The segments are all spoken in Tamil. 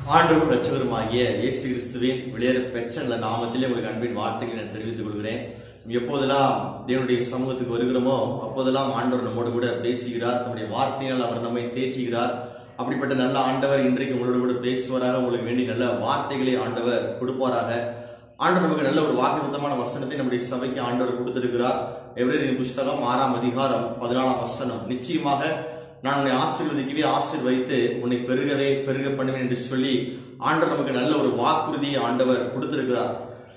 ஆண்டவர் ரட்சகருமாகிய இயேசு கிறிஸ்துவின் வெளியேற பெற்ற நல்ல நாமத்திலே உங்களுக்கு அன்பின் வார்த்தைகளை நான் தெரிவித்துக் கொள்கிறேன் எப்போதெல்லாம் தேவனுடைய சமூகத்துக்கு வருகிறோமோ அப்போதெல்லாம் ஆண்டவர் நம்மோடு கூட பேசுகிறார் தம்முடைய வார்த்தையினால் அவர் நம்மை தேற்றுகிறார் அப்படிப்பட்ட நல்ல ஆண்டவர் இன்றைக்கு உங்களோடு கூட பேசுவாராக உங்களுக்கு வேண்டிய நல்ல வார்த்தைகளை ஆண்டவர் கொடுப்பாராக ஆண்டவர் நமக்கு நல்ல ஒரு வாக்குத்தமான வசனத்தை நம்முடைய சபைக்கு ஆண்டவர் கொடுத்திருக்கிறார் எவரேரின் புஸ்தகம் ஆறாம் அதிகாரம் பதினாலாம் வசனம் நிச்சயமாக நான் உன்னை ஆசீர்வதிக்கவே ஆசீர்வதித்து உன்னை பெருகவே பெருக பண்ணுவேன் என்று சொல்லி ஆண்டவர் நமக்கு நல்ல ஒரு வாக்குறுதியை ஆண்டவர் கொடுத்திருக்கிறார்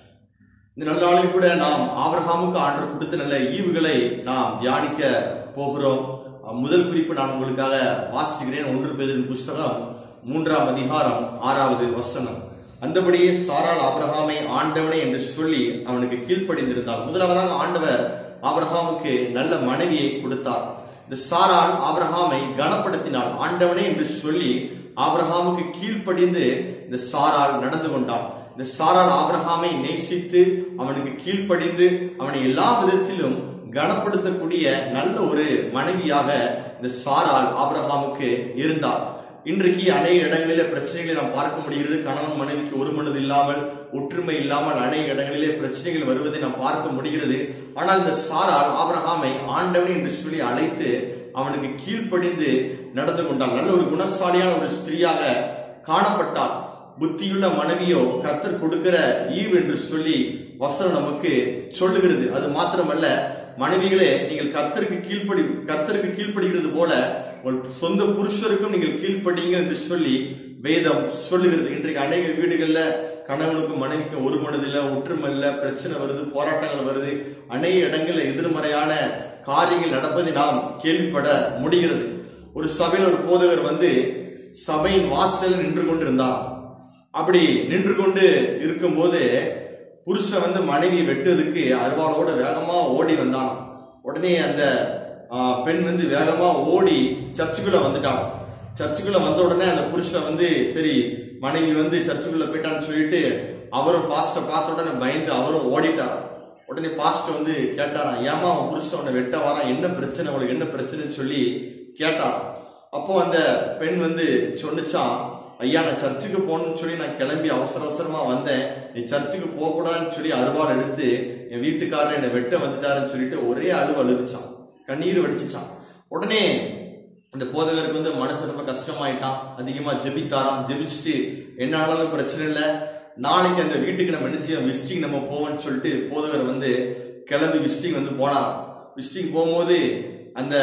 இந்த நல்ல நாளில் கூட நாம் ஆபிரகாமுக்கு ஆண்டவர் கொடுத்த நல்ல ஈவுகளை நாம் தியானிக்க போகிறோம் அஹ் முதல் குறிப்பு நான் உங்களுக்காக வாசிக்கிறேன் ஒன்று பேரின் புஸ்தகம் மூன்றாம் அதிகாரம் ஆறாவது வசனம் அந்தபடியே சாரால் ஆபிரகாமை ஆண்டவனே என்று சொல்லி அவனுக்கு கீழ்ப்படிந்திருந்தார் முதலாவதாக ஆண்டவர் ஆபிரகாமுக்கு நல்ல மனைவியை கொடுத்தார் இந்த சாரால் ஆபிரகாமை கனப்படுத்தினாள் ஆண்டவனே என்று சொல்லி ஆபிரகாமுக்கு கீழ்ப்படிந்து இந்த சாரால் நடந்து கொண்டான் இந்த சாரால் ஆபிரகாமை நேசித்து அவனுக்கு கீழ்ப்படிந்து அவனை எல்லா விதத்திலும் கனப்படுத்தக்கூடிய நல்ல ஒரு மனைவியாக இந்த சாரால் ஆபிரகாமுக்கு இருந்தார் இன்றைக்கு அநேக இடங்களிலே பிரச்சனைகளை நாம் பார்க்க முடிகிறது கணவன் மனைவிக்கு ஒரு மனது இல்லாமல் ஒற்றுமை இல்லாமல் அநேக இடங்களிலே பிரச்சனைகள் வருவதை நாம் பார்க்க முடிகிறது ஆனால் இந்த சாரால் ஆபிரகாமை ஆண்டவன் என்று சொல்லி அழைத்து அவனுக்கு கீழ்ப்படிந்து நடந்து கொண்டாள் நல்ல ஒரு குணசாலியான ஒரு ஸ்திரீயாக காணப்பட்டாள் புத்தியுள்ள மனைவியோ கர்த்தர் கொடுக்கிற ஈவ் என்று சொல்லி வசனம் நமக்கு சொல்லுகிறது அது மாத்திரமல்ல மனைவிகளே நீங்கள் கர்த்தருக்கு கீழ்ப்படி கர்த்தருக்கு கீழ்ப்படுகிறது போல உங்கள் சொந்த புருஷருக்கும் நீங்கள் கீழ்ப்படிங்க என்று சொல்லி வேதம் சொல்லுகிறது இன்றைக்கு அநேக வீடுகள்ல கணவனுக்கும் மனைவிக்கும் ஒரு மனதில்ல ஒற்றுமை இல்ல பிரச்சனை வருது போராட்டங்கள் வருது அநேக இடங்கள்ல எதிர்மறையான காரியங்கள் நடப்பதை நாம் கேள்விப்பட முடிகிறது ஒரு சபையில் ஒரு போதகர் வந்து சபையின் வாசல் நின்று கொண்டிருந்தார் அப்படி நின்று கொண்டு இருக்கும்போது புருஷன் வந்து மனைவியை வெட்டுறதுக்கு அருவாளோட வேகமா ஓடி வந்தானாம் உடனே அந்த ஆ, பெண் வந்து வேகமா ஓடி சர்ச்சுக்குள்ள வந்துட்டான் சர்ச்சுக்குள்ள வந்த உடனே அந்த புருஷன் வந்து சரி மனைவி வந்து சர்ச்சுக்குள்ள போயிட்டான்னு சொல்லிட்டு அவரும் பாஸ்ட பார்த்த உடனே பயந்து அவரும் ஓடிட்டார் உடனே பாஸ்டர் வந்து கேட்டாராம் ஏமா அவன் புருஷன் உன்னை வெட்ட வரான் என்ன பிரச்சனை அவளுக்கு என்ன பிரச்சனைன்னு சொல்லி கேட்டார் அப்போ அந்த பெண் வந்து சொன்னுச்சான் ஐயா நான் சர்ச்சுக்கு போகணும்னு சொல்லி நான் கிளம்பி அவசர அவசரமா வந்தேன் நீ சர்ச்சுக்கு போக கூடாதுன்னு சொல்லி அருவாள் எடுத்து என் வீட்டுக்காரர் என்னை வெட்ட வந்துட்டாருன்னு சொல்லிட்டு ஒரே அழுவு அழுதுச்சான் கண்ணீர் வடிச்சுச்சான் உடனே இந்த போதகருக்கு வந்து மனசு ரொம்ப கஷ்டமாயிட்டான் அதிகமா ஜெபித்தாராம் ஜெபிச்சுட்டு என்ன ஆனாலும் பிரச்சனை இல்லை நாளைக்கு அந்த வீட்டுக்கு நம்ம என்ன செய்வோம் விசிட்டிங் நம்ம போவோம்னு சொல்லிட்டு போதகர் வந்து கிளம்பி விசிட்டிங் வந்து போனாராம் விசிட்டிங் போகும்போது அந்த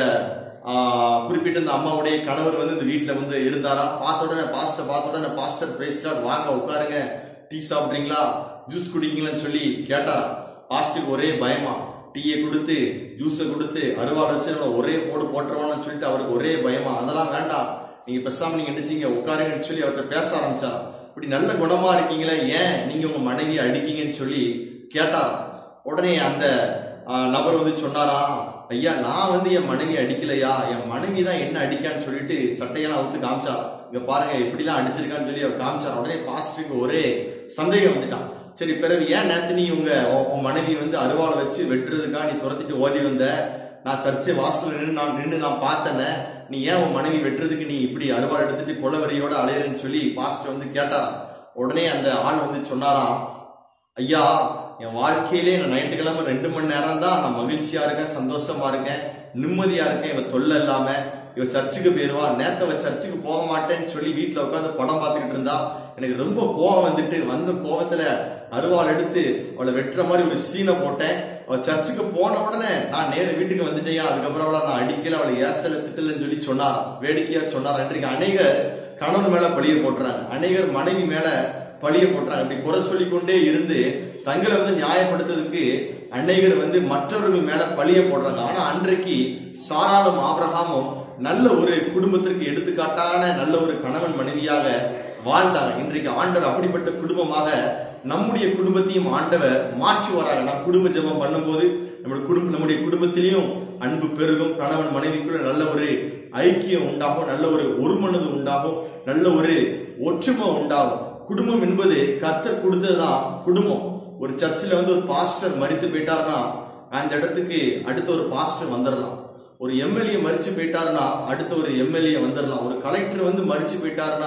ஆஹ், குறிப்பிட்ட அந்த அம்மாவுடைய கணவர் வந்து இந்த வீட்டுல வந்து இருந்தாரா பார்த்த உடனே பாஸ்டர் பார்த்த உடனே பாஸ்டர் பிரேஸ்டார் வாங்க உட்காருங்க டீ சாப்பிடுறீங்களா ஜூஸ் குடிக்கீங்களான்னு சொல்லி கேட்டாரா பாஸ்டருக்கு ஒரே பயமா டீயை கொடுத்து ஜூஸை கொடுத்து அருவாள் வச்சு நம்மள ஒரே போடு போட்டுருவான்னு சொல்லிட்டு அவருக்கு ஒரே பயமா அதெல்லாம் வேண்டாம் நீங்க பேசாம நீங்க நினைச்சீங்க உட்காருங்கன்னு சொல்லி அவர்கிட்ட பேச ஆரம்பிச்சா இப்படி நல்ல குணமா இருக்கீங்களே ஏன் நீங்க உங்க மனைவியை அடிக்கீங்கன்னு சொல்லி கேட்டார் உடனே அந்த ஆஹ், நபர் வந்து சொன்னாரா ஐயா நான் வந்து என் மனைவி அடிக்கலையா என் மனைவி தான் என்ன அடிக்கான்னு சொல்லிட்டு சட்டையெல்லாம் அவுத்து காமிச்சா இங்க பாருங்க எப்படிலாம் அடிச்சிருக்கான்னு சொல்லி அவர் காமிச்சார் உடனே பாஸ்டருக்கு ஒரே சந்தேகம் வந்துட்டான் சரி பிறகு ஏன் நேத்து நீ உங்க உன் உன் மனைவி வந்து அருவாளை வச்சு வெட்டுறதுக்கா நீ துரத்திட்டு ஓடி வந்த நான் சர்ச்சை வாசல்ல நின்று நான் நின்று நான் பார்த்தேனே நீ ஏன் உன் மனைவி வெட்டுறதுக்கு நீ இப்படி அருவாள் எடுத்துட்டு கொலவரியோட அலையறன்னு சொல்லி பாஸ்டர் வந்து கேட்டாராம் உடனே அந்த ஆள் வந்து சொன்னாராம் ஐயா என் வாழ்க்கையிலே நான் ஞாயிற்றுக்கிழமை ரெண்டு மணி நேரம் தான் நான் மகிழ்ச்சியா இருக்கேன் சந்தோஷமா இருக்கேன் நிம்மதியா இருக்கேன் இவ தொல்லை இல்லாம இவ சர்ச்சுக்கு போயிருவா நேத்த அவ சர்ச்சுக்கு போக மாட்டேன்னு சொல்லி வீட்டுல உட்காந்து படம் பார்த்துக்கிட்டு இருந்தா எனக்கு ரொம்ப கோவம் வந்துட்டு வந்த கோவத்துல அருவாள் எடுத்து அவளை வெட்டுற மாதிரி ஒரு சீனை போட்டேன் அவ சர்ச்சுக்கு போன உடனே நான் நேர வீட்டுக்கு வந்துட்டேன் அதுக்கப்புறம் அவளை நான் அடிக்கல அவளை ஏசல திட்டலன்னு சொல்லி சொன்னார் வேடிக்கையா சொன்னார் இன்றைக்கு அநேகர் கணவன் மேல பழிய போட்டுறாங்க அநேகர் மனைவி மேல பழிய போட்டுறாங்க இப்படி குறை சொல்லிக்கொண்டே இருந்து தங்களை வந்து நியாயப்படுத்துறதுக்கு அநேகர் வந்து மற்றவர்கள் மேல பழிய போடுறாங்க ஆனா அன்றைக்கு சாராளும் ஆபிரகாமும் நல்ல ஒரு குடும்பத்திற்கு எடுத்துக்காட்டான நல்ல ஒரு கணவன் மனைவியாக வாழ்ந்தாங்க இன்றைக்கு ஆண்டவர் அப்படிப்பட்ட குடும்பமாக நம்முடைய குடும்பத்தையும் ஆண்டவர் மாற்றுவாராக நாம் குடும்ப ஜெபம் பண்ணும்போது நம்முடைய குடும்ப நம்முடைய குடும்பத்திலையும் அன்பு பெருகும் கணவன் மனைவிக்குள்ள நல்ல ஒரு ஐக்கியம் உண்டாகும் நல்ல ஒரு ஒருமனது உண்டாகும் நல்ல ஒரு ஒற்றுமை உண்டாகும் குடும்பம் என்பது கர்த்தர் கொடுத்ததுதான் குடும்பம் ஒரு சர்ச்சில் வந்து ஒரு பாஸ்டர் மரித்து போயிட்டாருன்னா அந்த இடத்துக்கு அடுத்த ஒரு பாஸ்டர் வந்துடலாம் ஒரு எம்எல்ஏ மறிச்சு போயிட்டாருன்னா அடுத்த ஒரு எம்எல்ஏ வந்துடலாம் ஒரு கலெக்டர் வந்து மறிச்சு போயிட்டாருன்னா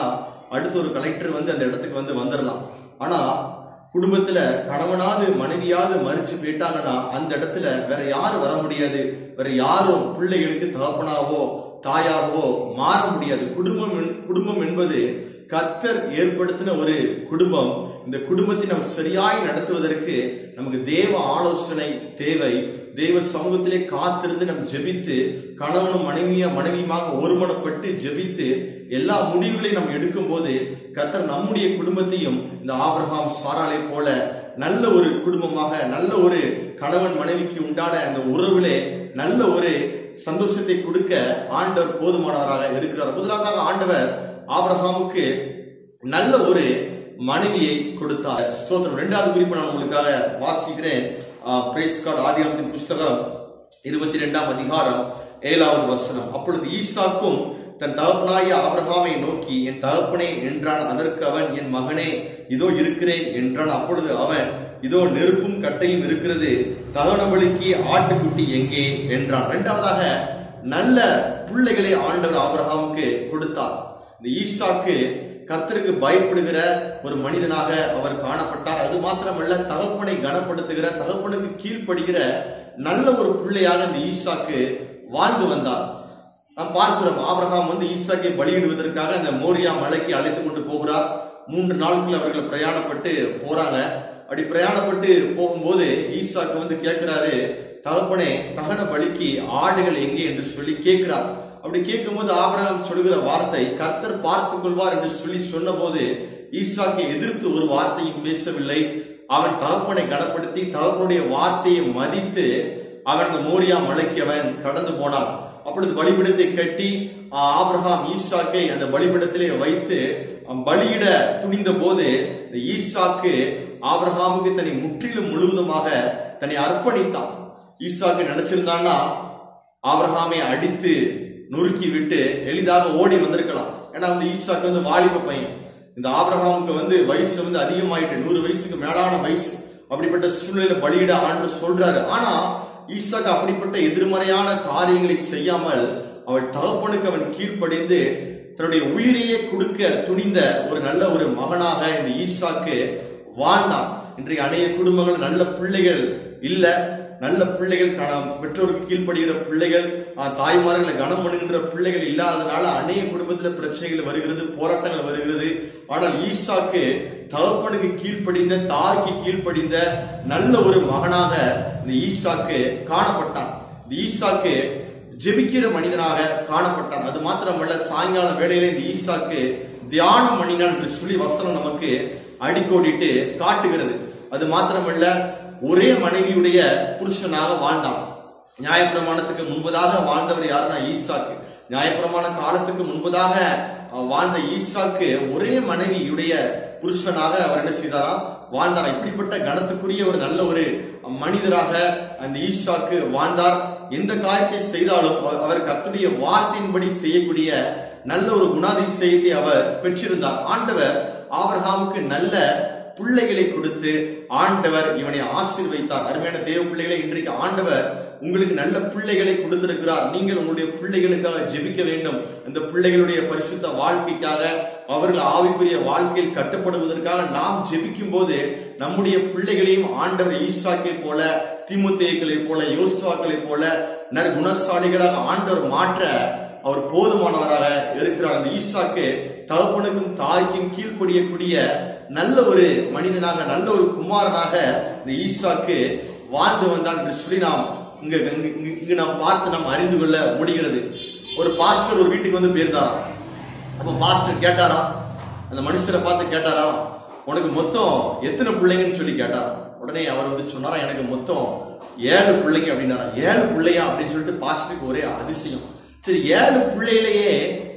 அடுத்த ஒரு கலெக்டர் வந்து அந்த இடத்துக்கு வந்து வந்துடலாம் ஆனா குடும்பத்துல கணவனாவது மனைவியாவது மறிச்சு போயிட்டாங்கன்னா அந்த இடத்துல வேற யாரும் வர முடியாது வேற யாரும் பிள்ளைகளுக்கு தகப்பனாவோ தாயாவோ மாற முடியாது குடும்பம் என்- குடும்பம் என்பது கர்த்தர் ஏற்படுத்தின ஒரு குடும்பம் இந்த குடும்பத்தை நாம் சரியாய் நடத்துவதற்கு நமக்கு தேவ ஆலோசனை தேவை தேவ சமூகத்திலே காத்திருந்து நம் ஜெபித்து கணவனும் மனைவியா மனைவியுமாக ஒருமனப்பட்டு ஜெபித்து எல்லா முடிவுகளையும் நாம் எடுக்கும் போது கர்த்தர் நம்முடைய குடும்பத்தையும் இந்த ஆபிரகாம் சாராளை போல நல்ல ஒரு குடும்பமாக நல்ல ஒரு கணவன் மனைவிக்கு உண்டான அந்த உறவிலே நல்ல ஒரு சந்தோஷத்தை கொடுக்க ஆண்டவர் போதுமானவராக இருக்கிறார் முதலாவதாக ஆண்டவர் ஆபிரகாமுக்கு நல்ல ஒரு மனைவியை கொடுத்தார் ஸ்தோத்திரம் இரண்டாவது குறிப்பு நான் உங்களுக்காக வாசிக்கிறேன் பிரேஸ் கார்டு ஆதிகாமத்தின் புஸ்தகம் இருபத்தி ரெண்டாம் அதிகாரம் ஏழாவது வசனம் அப்பொழுது ஈசாக்கும் தன் தகப்பனாகிய ஆபிரகாமை நோக்கி என் தகப்பனே என்றான் அதற்கு அவன் என் மகனே இதோ இருக்கிறேன் என்றான் அப்பொழுது அவன் இதோ நெருப்பும் கட்டையும் இருக்கிறது தகனபலிக்கு ஆட்டுக்குட்டி எங்கே என்றான் இரண்டாவதாக நல்ல பிள்ளைகளை ஆண்டவர் ஆபிரகாமுக்கு கொடுத்தார் இந்த ஈசாக்கு கர்த்தருக்கு பயப்படுகிற ஒரு மனிதனாக அவர் காணப்பட்டார் அது மாத்திரமல்ல தகப்பனை கனப்படுத்துகிற தகப்பனுக்கு கீழ்ப்படுகிற நல்ல ஒரு பிள்ளையாக இந்த ஈசாக்கு வாழ்ந்து வந்தார் நாம் பார்க்கிறோம் ஆபிரகாம் வந்து ஈசாக்கை பலியிடுவதற்காக அந்த மோரியா மலைக்கு அழைத்து கொண்டு போகிறார் மூன்று நாட்கள் அவர்கள் பிரயாணப்பட்டு போறாங்க அப்படி பிரயாணப்பட்டு போகும்போது ஈசாக்கு வந்து கேட்கிறாரு தகப்பனே தகன பலிக்கு ஆடுகள் எங்கே என்று சொல்லி கேட்கிறார் அப்படி கேட்கும்போது ஆபிரகாம் சொல்லுகிற வார்த்தை கர்த்தர் பார்த்துக் கொள்வார் என்று சொல்லி சொன்னபோது ஈசாக்கை எதிர்த்து ஒரு வார்த்தையும் பேசவில்லை அவன் தகப்பனை கனப்படுத்தி தகப்பனுடைய வார்த்தையை மதித்து அவன் அந்த மோரியா மலைக்கு அவன் கடந்து போனான் அப்பொழுது பலிபிடத்தை கட்டி ஆ, ஆபிரகாம் ஈசாக்கை அந்த பலிபிடத்திலே வைத்து அவன் பலியிட துணிந்த போது இந்த ஈசாக்கு ஆபிரகாமுக்கு தன்னை முற்றிலும் முழுவதுமாக தன்னை அர்ப்பணித்தான் ஈசாக்கு நினைச்சிருந்தான்னா ஆபிரகாமை அடித்து நொறுக்கி விட்டு எளிதாக ஓடி வந்திருக்கலாம் ஏன்னா வந்து ஈசாக்கு வந்து வாலிப பையன் இந்த ஆபிரகாமுக்கு வந்து வயசு வந்து அதிகமாயிட்டு நூறு வயசுக்கு மேலான வயசு அப்படிப்பட்ட சூழ்நிலையில பலியிட ஆண்டு சொல்றாரு ஆனா ஈசாக்கு அப்படிப்பட்ட எதிர்மறையான காரியங்களை செய்யாமல் அவள் தகப்பனுக்கு அவன் கீழ்ப்படிந்து தன்னுடைய உயிரையே கொடுக்க துணிந்த ஒரு நல்ல ஒரு மகனாக இந்த ஈசாக்கு வாழ்ந்தான் இன்றைக்கு அநேக குடும்பங்கள் நல்ல பிள்ளைகள் இல்ல நல்ல பிள்ளைகள் கண- பெற்றோருக்கு கீழ்ப்படுகிற பிள்ளைகள் ஆஹ், தாய்மார்களை கனம் பண்ணுகின்ற பிள்ளைகள் இல்லாதனால அநேக குடும்பத்துல பிரச்சனைகள் வருகிறது போராட்டங்கள் வருகிறது ஆனால் ஈசாக்கு தகப்பனுக்கு கீழ்ப்படிந்த தாய்க்கு கீழ்ப்படிந்த நல்ல ஒரு மகனாக இந்த ஈசாக்கு காணப்பட்டான் இந்த ஈசாக்கு ஜெபிக்கிற மனிதனாக காணப்பட்டான் அது மாத்திரமல்ல சாயங்கால வேளையில இந்த ஈசாக்கு தியானம் பண்ணினான் என்று சொல்லி வசனம் நமக்கு அடிக்கோடிட்டு காட்டுகிறது அது மாத்திரமல்ல ஒரே மனைவியுடைய புருஷனாக வாழ்ந்தான் நியாயப்பிரமாணத்துக்கு முன்பதாக வாழ்ந்தவர் யாருன்னா ஈசாக்கு நியாயப்பிரமாண காலத்துக்கு முன்பதாக அஹ், வாழ்ந்த ஈசாக்கு ஒரே மனைவியுடைய புருஷனாக அவர் என்ன செய்தாராம் வாழ்ந்தார் இப்படிப்பட்ட கனத்துக்குரிய ஒரு நல்ல ஒரு மனிதராக அந்த ஈசாக்கு வாழ்ந்தார் எந்த காரியத்தை செய்தாலும் அவ- அவர் கர்த்தருடைய வார்த்தையின்படி செய்யக்கூடிய நல்ல ஒரு குணாதிசயத்தை அவர் பெற்றிருந்தார் ஆண்டவர் ஆபிரகாமுக்கு நல்ல பிள்ளைகளை கொடுத்து ஆண்டவர் இவனை ஆசீர்வைத்தார் அருமையான தேவ பிள்ளைகளை இன்றைக்கு ஆண்டவர் உங்களுக்கு நல்ல பிள்ளைகளை கொடுத்திருக்கிறார் நீங்கள் உங்களுடைய பிள்ளைகளுக்காக ஜெபிக்க வேண்டும் அந்த பிள்ளைகளுடைய பரிசுத்த வாழ்க்கைக்காக அவர்கள் ஆவிக்குரிய வாழ்க்கையில் கட்டுப்படுவதற்காக நாம் ஜெபிக்கும் போது நம்முடைய பிள்ளைகளையும் ஆண்டவர் ஈசாக்கை போல திமுத்தேக்களை போல யோசுவாக்களை போல நற்குணசாலிகளாக ஆண்டவர் மாற்ற அவர் போதுமானவராக இருக்கிறார் அந்த ஈசாக்கு தகப்பனுக்கும் தாய்க்கும் கீழ்ப்படியக்கூடிய நல்ல ஒரு மனிதனாக நல்ல ஒரு குமாரனாக இந்த ஈசாக்கு வாழ்ந்து வந்தான் என்று சொல்லி நாம் இங்க இங்க- இங்க- இங்கு நாம் பார்த்து நாம் அறிந்து கொள்ள முடிகிறது ஒரு பாஸ்டர் ஒரு வீட்டுக்கு வந்து போயிருந்தாராம் அப்ப பாஸ்டர் கேட்டாராம் அந்த மனுஷரை பார்த்து கேட்டாராம் உனக்கு மொத்தம் எத்தனை பிள்ளைங்கன்னு சொல்லி கேட்டாராம் உடனே அவர் வந்து சொன்னாராம் எனக்கு மொத்தம் ஏழு பிள்ளைங்க அப்படின்னாரா ஏழு பிள்ளையா அப்படின்னு சொல்லிட்டு பாஸ்டருக்கு ஒரே அதிசயம் சரி ஏழு பிள்ளையிலேயே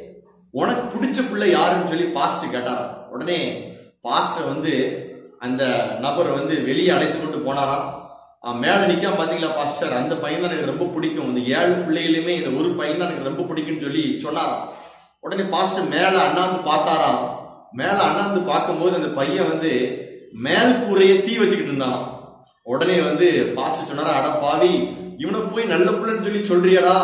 உனக்கு பிடிச்ச பிள்ளை யாருன்னு சொல்லி பாஸ்டர் கேட்டாராம் உடனே பாஸ்டர் வந்து அந்த நபரை வந்து வெளியே அழைத்து கொண்டு போனாராம் ஆஹ் மேல நிக்காம பாத்தீங்களா பாஸ்டர் அந்த பையன் தான் எனக்கு ரொம்ப பிடிக்கும் இந்த ஏழு பிள்ளைகளுமே இந்த ஒரு பையன் தான் எனக்கு ரொம்ப பிடிக்கும்னு சொல்லி சொன்னாராம் உடனே பாஸ்டர் மேல அண்ணாந்து பார்த்தாராம் மேல அண்ணாந்து பார்க்கும்போது அந்த பையன் வந்து மேல் கூரையை தீ வச்சுக்கிட்டு இருந்தானாம் உடனே வந்து பாஸ்டர் சொன்னாரா அட பாவி இவனை போய் நல்ல பிள்ளைன்னு சொல்லி சொல்றியடா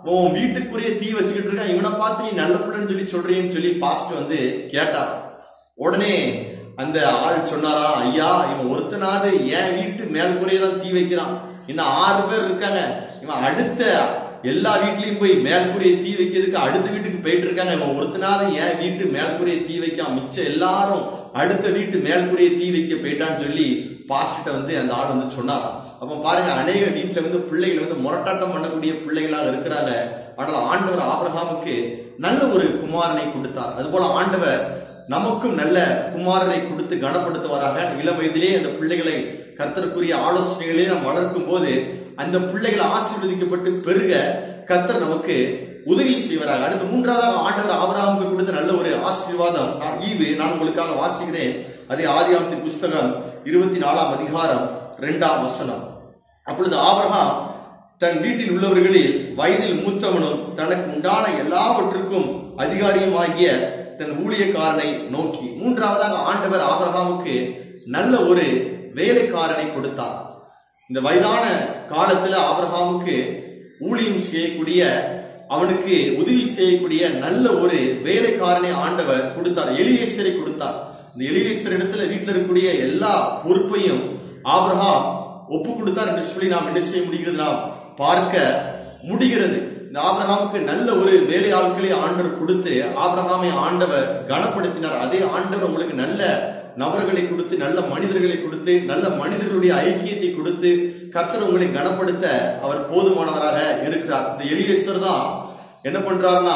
உன் வீட்டுக்குரிய தீ வச்சுக்கிட்டு இருக்கான் இவனை பார்த்து நீ நல்ல பிள்ளைன்னு சொல்லி சொல்றீன்னு சொல்லி பாஸ்ட் வந்து கேட்டார் உடனே அந்த ஆள் சொன்னாரா ஐயா இவன் ஒருத்தனாவது என் வீட்டு மேல்கூரையை தான் தீ வைக்கிறான் இன்னும் ஆறு பேர் இருக்காங்க இவன் அடுத்த எல்லா வீட்லயும் போய் மேல்கூரையை தீ வைக்கிறதுக்கு அடுத்த வீட்டுக்கு போயிட்டு இருக்காங்க இவன் ஒருத்தனாவது என் வீட்டு மேல்கூரையை தீ வைக்காம மிச்சம் எல்லாரும் அடுத்த வீட்டு மேல்கூரையை தீ வைக்க போயிட்டான்னு சொல்லி பாஸ்கிட்ட வந்து அந்த ஆள் வந்து சொன்னாராம் அப்ப பாருங்க அநேக வீட்டுல வந்து பிள்ளைகள் வந்து முரட்டாட்டம் பண்ணக்கூடிய பிள்ளைகளாக இருக்கிறாங்க ஆனால் ஆண்டவர் ஆபிரகாமுக்கு நல்ல ஒரு குமாரனை கொடுத்தார் அதுபோல ஆண்டவர் நமக்கும் நல்ல குமாரனை கொடுத்து கனப்படுத்துவாராக இளம் வயதிலே அந்த பிள்ளைகளை கர்த்தருக்குரிய ஆலோசனைகளே நாம் வளர்க்கும் போது அந்த பிள்ளைகள் ஆசீர்வதிக்கப்பட்டு பெருக கர்த்தர் நமக்கு உதவி செய்வாராக அடுத்து மூன்றாவதாக ஆண்டவர் ஆபிரகாமுக்கு கொடுத்த நல்ல ஒரு ஆசீர்வாதம் நான் ஈவு நான் உங்களுக்காக வாசிக்கிறேன் அதே ஆதியாமத்தின் புஸ்தகம் இருபத்தி நாலாம் அதிகாரம் இரண்டாம் வசனம் அப்பொழுது ஆபிரகாம் தன் வீட்டில் உள்ளவர்களில் வயதில் மூத்தவனும் தனக்கு உண்டான எல்லாவற்றுக்கும் அதிகாரியுமாகிய தன் ஊழியக்காரனை நோக்கி மூன்றாவதாக ஆண்டவர் ஆபிரகாமுக்கு நல்ல ஒரு வேலைக்காரனை கொடுத்தார் இந்த வயதான காலத்துல ஆபிரகாமுக்கு ஊழியம் செய்யக்கூடிய அவனுக்கு உதவி செய்யக்கூடிய நல்ல ஒரு வேலைக்காரனை ஆண்டவர் கொடுத்தார் எலியேசரை கொடுத்தார் இந்த எலியேசர் இடத்துல வீட்டில் இருக்கக்கூடிய எல்லா பொறுப்பையும் ஆபிரகாம் ஒப்பு கொடுத்தார் என்று சொல்லி நாம் என்ன செய்ய முடிகிறது நாம் பார்க்க முடிகிறது இந்த ஆபிரகாமுக்கு நல்ல ஒரு வேலை ஆட்களை ஆண்டவர் கொடுத்து ஆபிரகாமை ஆண்டவர் கனப்படுத்தினார் அதே ஆண்டவர் உங்களுக்கு நல்ல நபர்களை கொடுத்து நல்ல மனிதர்களை கொடுத்து நல்ல மனிதர்களுடைய ஐக்கியத்தை கொடுத்து கர்த்தர் உங்களை கனப்படுத்த அவர் போதுமானவராக இருக்கிறார் இந்த எலியேஸ்வர் தான் என்ன பண்றாருன்னா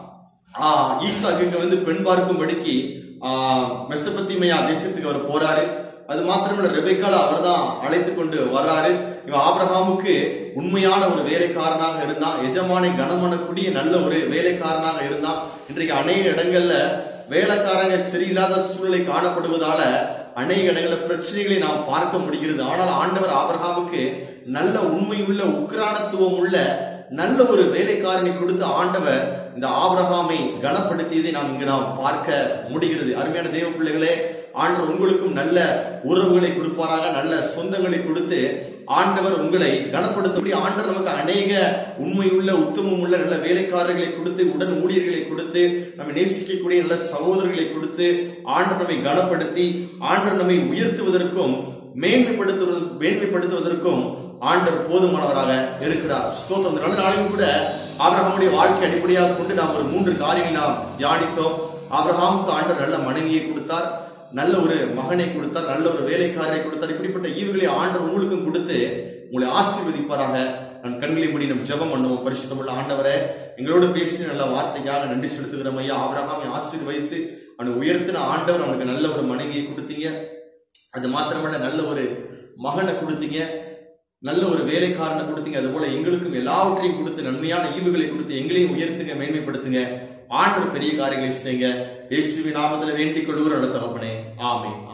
ஆஹ் ஈசாக்கு வந்து பெண் பார்க்கும்படிக்கு ஆஹ் மெசபத்திமையா தேசத்துக்கு அவர் போறாரு அது மாத்திரமல்ல ரெபேக்கால அவர் தான் அழைத்து கொண்டு வர்றாரு இவன் ஆபிரகாமுக்கு உண்மையான ஒரு வேலைக்காரனாக இருந்தான் எஜமானை கனமனக்கூடிய நல்ல ஒரு வேலைக்காரனாக இருந்தான் இன்றைக்கு அநேக இடங்கள்ல வேலைக்காரங்க சரியில்லாத சூழ்நிலை காணப்படுவதால அநேக இடங்கள்ல பிரச்சனைகளை நாம் பார்க்க முடிகிறது ஆனால் ஆண்டவர் ஆபிரகாமுக்கு நல்ல உண்மையுள்ள உக்ரானத்துவம் உள்ள நல்ல ஒரு வேலைக்காரனை கொடுத்த ஆண்டவர் இந்த ஆபிரகாமை கனப்படுத்தியதை நாம் இங்கு நாம் பார்க்க முடிகிறது அருமையான தேவ பிள்ளைகளே ஆண்டவர் உங்களுக்கும் நல்ல உறவுகளை கொடுப்பாராக நல்ல சொந்தங்களை கொடுத்து ஆண்டவர் உங்களை கனப்படுத்தபடி ஆண்டவர் நமக்கு அநேக உண்மையுள்ள உத்தமம் உள்ள நல்ல வேலைக்காரர்களை கொடுத்து உடன் ஊழியர்களை கொடுத்து நம்ம நேசிக்கக்கூடிய நல்ல சகோதரர்களை கொடுத்து ஆண்டவர் நம்மை கனப்படுத்தி ஆண்டவர் நம்மை உயர்த்துவதற்கும் மேன்மைப்படுத்துவது மேன்மைப்படுத்துவதற்கும் ஆண்டவர் போதுமானவராக இருக்கிறார் ஸ்தோத்திரம் இந்த நல்ல நாளிலும் கூட ஆபிரகாமுடைய வாழ்க்கை அடிப்படையாக கொண்டு நாம் ஒரு மூன்று காரியங்களை நாம் தியானித்தோம் ஆபிரகாமுக்கு ஆண்டவர் நல்ல மனைவியை கொடுத்தார் நல்ல ஒரு மகனை கொடுத்தார் நல்ல ஒரு வேலைக்காரரை கொடுத்தார் இப்படிப்பட்ட ஈவுகளை ஆண்டவர் உங்களுக்கும் கொடுத்து உங்களை ஆசீர்வதிப்பாராக நான் கண்களை மூடி நம் ஜெபம் பண்ணுவோம் பரிசுத்தமுள்ள ஆண்டவரே எங்களோடு பேசி நல்ல வார்த்தைக்காக நன்றி செலுத்துகிறோம் ஐயா ஆபிரகாமை ஆசீர்வதித்து அவனை உயர்த்தின ஆண்டவர் அவனுக்கு நல்ல ஒரு மனைவியை கொடுத்தீங்க அது மாத்திரமல்ல நல்ல ஒரு மகனை கொடுத்தீங்க நல்ல ஒரு வேலைக்காரனை கொடுத்தீங்க அது போல எங்களுக்கும் எல்லாவற்றையும் கொடுத்து நன்மையான ஈவுகளை கொடுத்து எங்களையும் உயர்த்துங்க மேன்மைப்படுத்துங்க ஆண்டவர் பெரிய காரியங்களை செய்யுங்க இயேசுவின் நாமத்துல வேண்டிக் கொள்கிற தகப்பனே ஆமென்